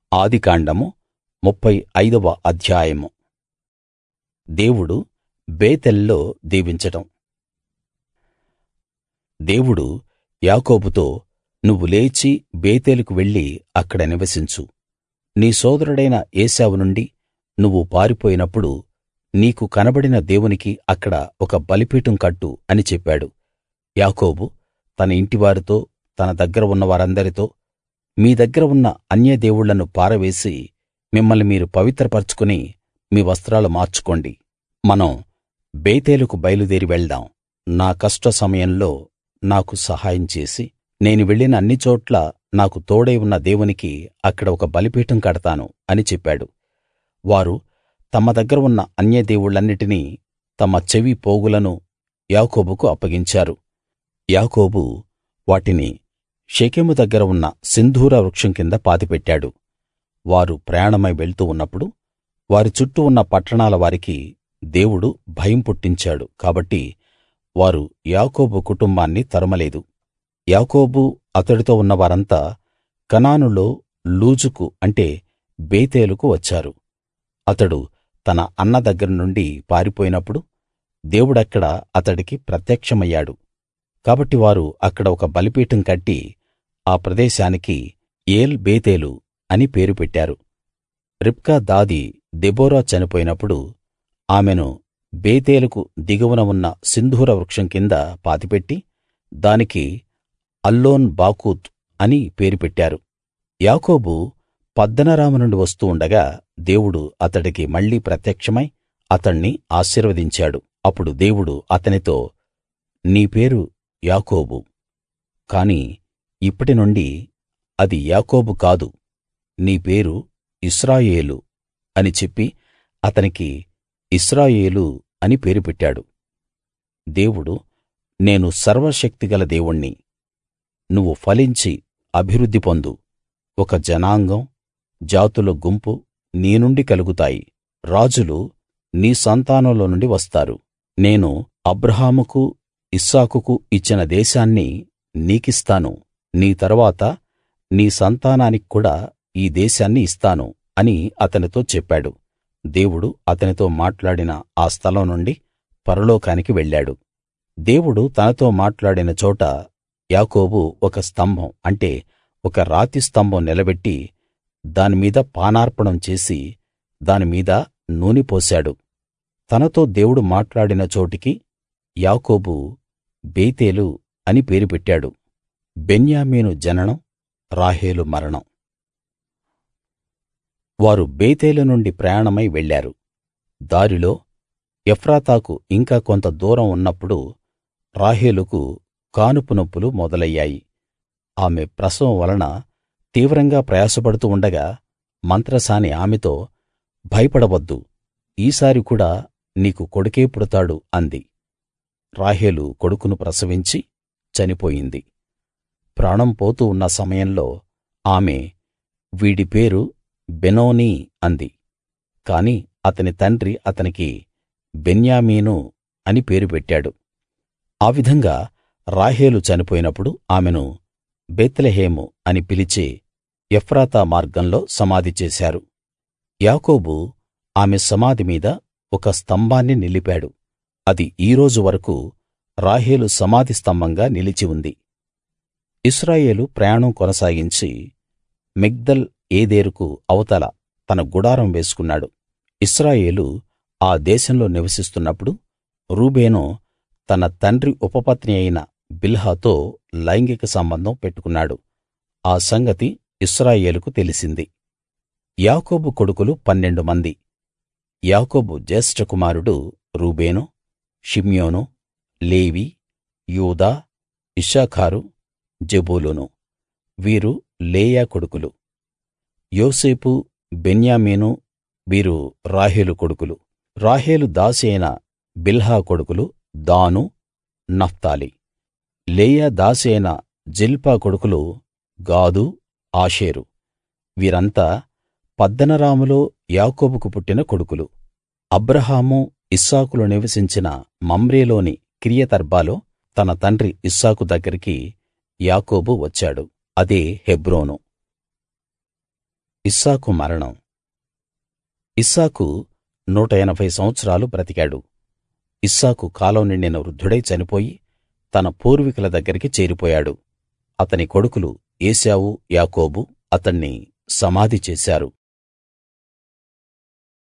ఆదికాండము ముప్ఫై ఐదవ అధ్యాయము దేవుడు బేతేల్లో దీవించడం దేవుడు యాకోబుతో నువ్వు లేచి బేతేలుకు వెళ్లి అక్కడ నివసించు నీ సోదరుడైన ఏశావు నుండి నువ్వు పారిపోయినప్పుడు నీకు కనబడిన దేవునికి అక్కడ ఒక బలిపీఠం కట్టు అని చెప్పాడు యాకోబు తన ఇంటివారితో తన దగ్గర ఉన్న వారందరితో మీ దగ్గర ఉన్న అన్య దేవుళ్ళను పారవేసి మిమ్మల్ని మీరు పవిత్రపరచుకుని మీ వస్త్రాలు మార్చుకోండి మనం బేతేలుకు బయలుదేరి వెళ్దాం నా కష్ట సమయంలో నాకు సహాయం చేసి నేను వెళ్ళిన అన్ని చోట్లా నాకు తోడై ఉన్న దేవునికి అక్కడ ఒక బలిపీఠం కడతాను అని చెప్పాడు వారు తమ దగ్గర ఉన్న అన్య దేవుళ్ళన్నిటినీ తమ చెవి పోగులను యాకోబుకు అప్పగించారు యాకోబు వాటిని షెకెము దగ్గర ఉన్న సింధూర వృక్షం కింద పాతిపెట్టాడు వారు ప్రయాణమై వెళ్తూ ఉన్నప్పుడు వారి చుట్టూ ఉన్న పట్టణాల వారికి దేవుడు భయం పుట్టించాడు కాబట్టి వారు యాకోబు కుటుంబాన్ని తరుమలేదు యాకోబు అతడితో ఉన్న వారంతా కనానులో లూజుకు అంటే బేతేలుకు వచ్చారు అతడు తన అన్న దగ్గర నుండి పారిపోయినప్పుడు దేవుడక్కడ అతడికి ప్రత్యక్షమయ్యాడు కాబట్టి వారు అక్కడ ఒక బలిపీఠం కట్టి ఆ ప్రదేశానికి ఏల్ బేతేలు అని పేరు పెట్టారు రిబ్కా దాది దెబోరా చనిపోయినప్పుడు ఆమెను బేతేలుకు దిగువన ఉన్న సింధూర వృక్షం కింద పాతిపెట్టి దానికి అల్లోన్ బాకూత్ అని పేరు పెట్టారు యాకోబు పద్దనరాము నుండి వస్తూ ఉండగా దేవుడు అతడికి మళ్ళీ ప్రత్యక్షమై అతణ్ణి ఆశీర్వదించాడు అప్పుడు దేవుడు అతనితో నీ పేరు యాకోబు కాని ఇప్పటి నుండి అది యాకోబు కాదు నీ పేరు ఇశ్రాయేలు అని చెప్పి అతనికి ఇశ్రాయేలు అని పేరు పెట్టాడు దేవుడు నేను సర్వశక్తిగల దేవుణ్ణి నువ్వు ఫలించి అభివృద్ధి పొందు ఒక జనాంగం జాతుల గుంపు నీ నుండి కలుగుతాయి రాజులు నీ సంతానంలో నుండి వస్తారు నేను అబ్రాహాముకు ఇస్సాకుకు ఇచ్చిన దేశాన్ని నీకిస్తాను నీ తరువాత నీ సంతానానికి కూడా ఈ దేశాన్ని ఇస్తాను అని అతనితో చెప్పాడు దేవుడు అతనితో మాట్లాడిన ఆ స్థలం నుండి పరలోకానికి వెళ్ళాడు దేవుడు తనతో మాట్లాడిన చోట యాకోబు ఒక స్తంభం అంటే ఒక రాతి స్తంభం నిలబెట్టి దాని మీద పానార్పణం చేసి దాని మీద నూనె పోశాడు తనతో దేవుడు మాట్లాడిన చోటికి యాకోబు బేతేలు అని పేరు పెట్టాడు బెన్యామీను జననం రాహేలు మరణం వారు బేతేలు నుండి ప్రయాణమై వెళ్ళారు దారిలో ఎఫ్రాతాకు ఇంకా కొంత దూరం ఉన్నప్పుడు రాహేలుకు కానుపు నొప్పులు మొదలయ్యాయి ఆమె ప్రసవం వలన తీవ్రంగా ప్రయాసపడుతూ ఉండగా మంత్రసాని ఆమెతో భయపడవద్దు ఈసారి కూడా నీకు కొడుకే పుడతాడు అంది రాహేలు కొడుకును ప్రసవించి చనిపోయింది ప్రాణం పోతూ ఉన్న సమయంలో ఆమె వీడి పేరు బెనోని అంది కాని అతని తండ్రి అతనికి బెన్యామీను అని పేరు పెట్టాడు ఆ విధంగా రాహేలు చనిపోయినప్పుడు ఆమెను బేత్లెహేము అని పిలిచే ఎఫ్రాతా మార్గంలో సమాధి చేశారు యాకోబు ఆమె సమాధి మీద ఒక స్తంభాన్ని నిలిపాడు అది ఈ రోజు వరకూ రాహేలు సమాధి స్తంభంగా నిలిచి ఉంది ఇశ్రాయేలు ప్రయాణం కొనసాగించి మిగ్దల్ ఏదేరుకు అవతల తన గుడారం వేసుకున్నాడు ఇశ్రాయేలు ఆ దేశంలో నివసిస్తున్నప్పుడు రూబేను తన తండ్రి ఉపపత్ని అయిన బిల్హాతో లైంగిక సంబంధం పెట్టుకున్నాడు ఆ సంగతి ఇశ్రాయేలుకు తెలిసింది యాకోబు కొడుకులు పన్నెండు మంది యాకోబు జ్యేష్ఠ కుమారుడు రూబేను షిమ్యోను లేవి యూదా ఇశ్శాఖారు జెబూలూను వీరు లేయా కొడుకులు యోసేపు బెన్యామీను వీరు రాహేలు కొడుకులు రాహేలు దాసి అయిన బిల్హా కొడుకులు దాను నఫ్తాలి లేయా దాసి అయిన జిల్పా కొడుకులు గాదు ఆషేరు వీరంతా పద్దనరాములో యాకోబుకు పుట్టిన కొడుకులు అబ్రాహాము ఇస్సాకులు నివసించిన మమ్రేలోని కిరియతర్బాలో తన తండ్రి ఇస్సాకు దగ్గరికి యాకోబు వచ్చాడు అదే హెబ్రోను ఇస్సాకు మరణం ఇస్సాకు నూట ఎనభై సంవత్సరాలు బ్రతికాడు ఇస్సాకు కాలం నిండిన వృద్ధుడై చనిపోయి తన పూర్వీకుల దగ్గరికి చేరిపోయాడు అతని కొడుకులు ఏశావు యాకోబు అతణ్ణి సమాధి చేశారు